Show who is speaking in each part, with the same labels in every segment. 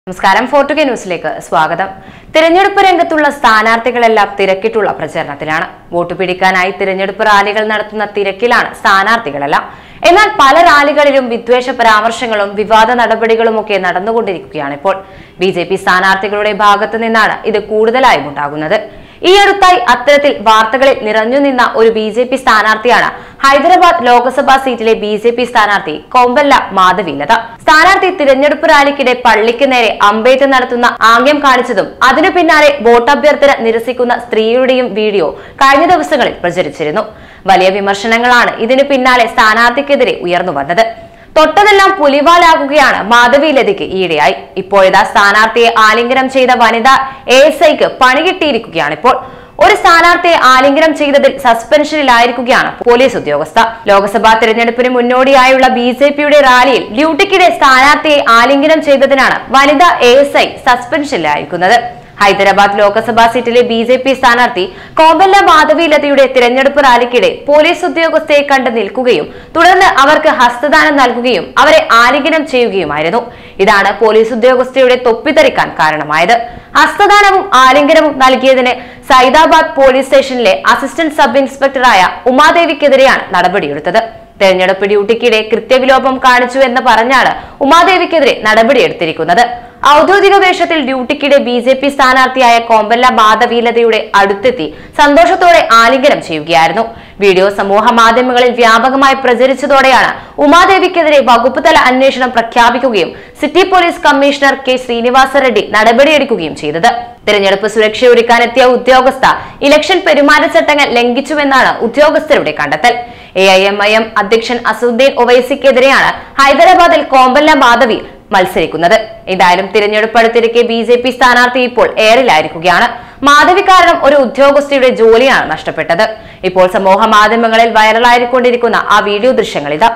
Speaker 1: നമസ്കാരം ഫോർട്ടുഗെ ന്യൂസിലേക്ക് സ്വാഗതം തിരഞ്ഞെടുപ്പ് രംഗത്തുള്ള സ്ഥാനാർത്ഥികളെല്ലാം തിരക്കിട്ടുള്ള പ്രചരണത്തിലാണ് വോട്ട് പിടിക്കാനായി തിരഞ്ഞെടുപ്പ് റാലികൾ നടത്തുന്ന തിരക്കിലാണ് സ്ഥാനാർത്ഥികളെല്ലാം എന്നാൽ പല റാലികളിലും വിദ്വേഷ പരാമർശങ്ങളും വിവാദ നടപടികളുമൊക്കെ നടന്നുകൊണ്ടിരിക്കുകയാണ് ഇപ്പോൾ ബി ജെ പി സ്ഥാനാർത്ഥികളുടെ ഭാഗത്തു നിന്നാണ് ഇത് കൂടുതലായും ഉണ്ടാകുന്നത് ഈ അടുത്തായി അത്തരത്തിൽ വാർത്തകളിൽ നിറഞ്ഞു നിന്ന ഒരു ബി ജെ പി സ്ഥാനാർത്ഥിയാണ് ഹൈദരാബാദ് ലോക്സഭാ സീറ്റിലെ ബി ജെ പി സ്ഥാനാർത്ഥി കോമ്പല്ല മാധവിലത സ്ഥാനാർത്ഥി തിരഞ്ഞെടുപ്പ് റാലിക്കിടെ പള്ളിക്ക് നേരെ അമ്പേറ്റ് നടത്തുന്ന ആംഗ്യം കാണിച്ചതും അതിനു പിന്നാലെ വോട്ടഭ്യർത്ഥന നിരസിക്കുന്ന സ്ത്രീയുടെയും വീഡിയോ കഴിഞ്ഞ ദിവസങ്ങളിൽ പ്രചരിച്ചിരുന്നു വലിയ വിമർശനങ്ങളാണ് ഇതിനു പിന്നാലെ സ്ഥാനാർത്ഥിക്കെതിരെ ഉയർന്നു വന്നത് തൊട്ടതെല്ലാം പുലിവാലാകുകയാണ് മാധവി ലതയ്ക്ക് ഈയിടെയായി ഇപ്പോഴിതാ സ്ഥാനാർത്ഥിയെ ആലിംഗനം ചെയ്ത വനിതാ എ എസ് ഐക്ക് പണി കിട്ടിയിരിക്കുകയാണ് ഇപ്പോൾ ഒരു സ്ഥാനാർത്ഥിയെ ആലിംഗനം ചെയ്തതിൽ സസ്പെൻഷനിലായിരിക്കുകയാണ് പോലീസ് ഉദ്യോഗസ്ഥ ലോക്സഭാ തെരഞ്ഞെടുപ്പിന് മുന്നോടിയായുള്ള ബി ജെ പിയുടെ റാലിയിൽ ഡ്യൂട്ടിക്കിടെ സ്ഥാനാർത്ഥിയെ ആലിംഗനം ചെയ്തതിനാണ് വനിതാ എ എസ് ഐ സസ്പെൻഷനിലായിരിക്കുന്നത് ഹൈദരാബാദ് ലോക്സഭാ സീറ്റിലെ ബി ജെ പി സ്ഥാനാർത്ഥി കോമ്പല്ല മാധവി ലതയുടെ തിരഞ്ഞെടുപ്പ് റാലിക്കിടെ പോലീസ് ഉദ്യോഗസ്ഥയെ കണ്ട് നിൽക്കുകയും തുടർന്ന് അവർക്ക് ഹസ്തദാനം നൽകുകയും അവരെ ആലിംഗനം ചെയ്യുകയുമായിരുന്നു ഇതാണ് പോലീസ് ഉദ്യോഗസ്ഥയുടെ തൊപ്പിത്തെറിക്കാൻ കാരണമായത് ഹസ്തദാനവും ആലിംഗനവും നൽകിയതിന് സൈദാബാദ് പോലീസ് സ്റ്റേഷനിലെ അസിസ്റ്റന്റ് സബ് ഇൻസ്പെക്ടറായ ഉമാദേവിക്കെതിരെയാണ് നടപടിയെടുത്തത് തെരഞ്ഞെടുപ്പ് ഡ്യൂട്ടിക്കിടെ കൃത്യവിലോപം കാണിച്ചു എന്ന് പറഞ്ഞാണ് ഉമാദേവിക്കെതിരെ നടപടിയെടുത്തിരിക്കുന്നത് ഔദ്യോഗിക വേഷത്തിൽ ഡ്യൂട്ടിക്കിടെ ബി ജെ പി സ്ഥാനാർത്ഥിയായ കോമ്പല്ല മാധവീലതയുടെ അടുത്തെത്തി സന്തോഷത്തോടെ ആലിംഗനം ചെയ്യുകയായിരുന്നു വീഡിയോ സമൂഹ മാധ്യമങ്ങളിൽ വ്യാപകമായി പ്രചരിച്ചതോടെയാണ് ഉമാദേവിക്കെതിരെ വകുപ്പ് തല അന്വേഷണം പ്രഖ്യാപിക്കുകയും city police commissioner K Srinivasa Reddy നടപടിയെടുക്കുകയും ചെയ്തത് തിരഞ്ഞെടുപ്പ് സുരക്ഷയൊരുക്കാനെത്തിയ ഉദ്യോഗസ്ഥ ഇലക്ഷൻ പെരുമാറ്റച്ചട്ടങ്ങൾ ലംഘിച്ചുവെന്നാണ് ഉദ്യോഗസ്ഥരുടെ കണ്ടെത്തൽ A I M I M അധ്യക്ഷൻ അസുദ്ദീൻ ഒവൈസിക്കെതിരെയാണ് ഹൈദരാബാദിൽ കോമ്പല്ല മാധവി മത്സരിക്കുന്നത് എന്തായാലും തിരഞ്ഞെടുപ്പ് അടുത്തിരിക്കെ ബി ജെ പി സ്ഥാനാർത്ഥി ഇപ്പോൾ എയറിലായിരിക്കുകയാണ് മാധവി കാരണം ഒരു ഉദ്യോഗസ്ഥയുടെ ജോലിയാണ് നഷ്ടപ്പെട്ടത് ഇപ്പോൾ സമൂഹ മാധ്യമങ്ങളിൽ വൈറലായിക്കൊണ്ടിരിക്കുന്ന ആ വീഡിയോ ദൃശ്യങ്ങൾ ഇതാ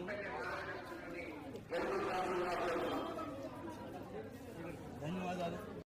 Speaker 2: ధన్యవాదాలు